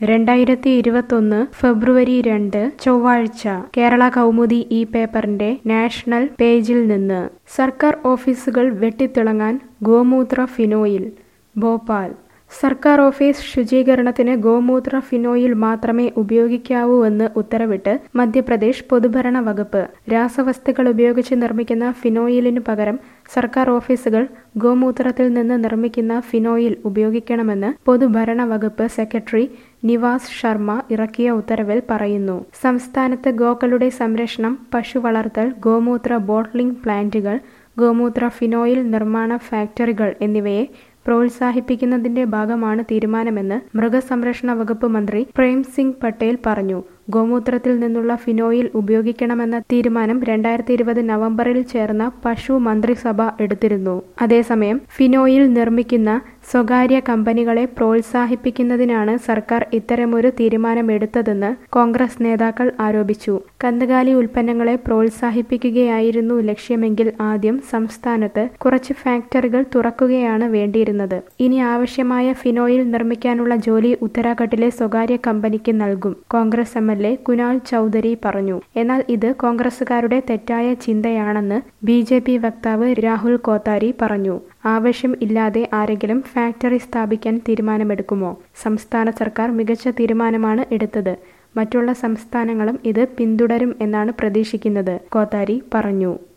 രണ്ടായിരത്തി ഇരുപത്തൊന്ന് ഫെബ്രുവരി രണ്ട് ചൊവ്വാഴ്ച കേരള കൗമുദി ഈ പേപ്പറിന്റെ നാഷണൽ പേജിൽ നിന്ന് സർക്കാർ ഓഫീസുകൾ വെട്ടിത്തിളങ്ങാൻ ഗോമൂത്ര ഫിനോയിൽ ഭോപ്പാൽ സർക്കാർ ഓഫീസ് ശുചീകരണത്തിന് ഗോമൂത്ര ഫിനോയിൽ മാത്രമേ ഉപയോഗിക്കാവൂവെന്ന് ഉത്തരവിട്ട് മധ്യപ്രദേശ് പൊതുഭരണ വകുപ്പ് രാസവസ്തുക്കൾ ഉപയോഗിച്ച് നിർമ്മിക്കുന്ന ഫിനോയിലിനു പകരം സർക്കാർ ഓഫീസുകൾ ഗോമൂത്രത്തിൽ നിന്ന് നിർമ്മിക്കുന്ന ഫിനോയിൽ ഉപയോഗിക്കണമെന്ന് പൊതുഭരണ വകുപ്പ് സെക്രട്ടറി നിവാസ് ശർമ്മ ഇറക്കിയ ഉത്തരവിൽ പറയുന്നു സംസ്ഥാനത്ത് ഗോക്കളുടെ സംരക്ഷണം പശു വളർത്തൽ ഗോമൂത്ര ബോട്ട്ലിംഗ് പ്ലാന്റുകൾ ഗോമൂത്ര ഫിനോയിൽ നിർമ്മാണ ഫാക്ടറികൾ എന്നിവയെ പ്രോത്സാഹിപ്പിക്കുന്നതിന്റെ ഭാഗമാണ് തീരുമാനമെന്ന് മൃഗസംരക്ഷണ വകുപ്പ് മന്ത്രി പ്രേം സിംഗ് പട്ടേൽ പറഞ്ഞു ഗോമൂത്രത്തിൽ നിന്നുള്ള ഫിനോയിൽ ഉപയോഗിക്കണമെന്ന തീരുമാനം രണ്ടായിരത്തി ഇരുപത് നവംബറിൽ ചേർന്ന പശു മന്ത്രിസഭ എടുത്തിരുന്നു അതേസമയം ഫിനോയിൽ നിർമ്മിക്കുന്ന സ്വകാര്യ കമ്പനികളെ പ്രോത്സാഹിപ്പിക്കുന്നതിനാണ് സർക്കാർ ഇത്തരമൊരു തീരുമാനമെടുത്തതെന്ന് കോൺഗ്രസ് നേതാക്കൾ ആരോപിച്ചു കന്നുകാലി ഉൽപ്പന്നങ്ങളെ പ്രോത്സാഹിപ്പിക്കുകയായിരുന്നു ലക്ഷ്യമെങ്കിൽ ആദ്യം സംസ്ഥാനത്ത് കുറച്ച് ഫാക്ടറികൾ തുറക്കുകയാണ് വേണ്ടിയിരുന്നത് ഇനി ആവശ്യമായ ഫിനോയിൽ നിർമ്മിക്കാനുള്ള ജോലി ഉത്തരാഖണ്ഡിലെ സ്വകാര്യ കമ്പനിക്ക് നൽകും Congress M L A Kunal Chaudhary പറഞ്ഞു എന്നാൽ ഇത് കോൺഗ്രസുകാരുടെ തെറ്റായ ചിന്തയാണെന്ന് ബി ജെ പി വക്താവ് രാഹുൽ കോത്താരി പറഞ്ഞു ആവശ്യം ഇല്ലാതെ ആരെങ്കിലും ഫാക്ടറി സ്ഥാപിക്കാൻ തീരുമാനമെടുക്കുമോ സംസ്ഥാന സർക്കാർ മികച്ച തീരുമാനമാണ് എടുത്തത് മറ്റുള്ള സംസ്ഥാനങ്ങളും ഇത് പിന്തുടരും എന്നാണ് പ്രതീക്ഷിക്കുന്നത് കോത്താരി പറഞ്ഞു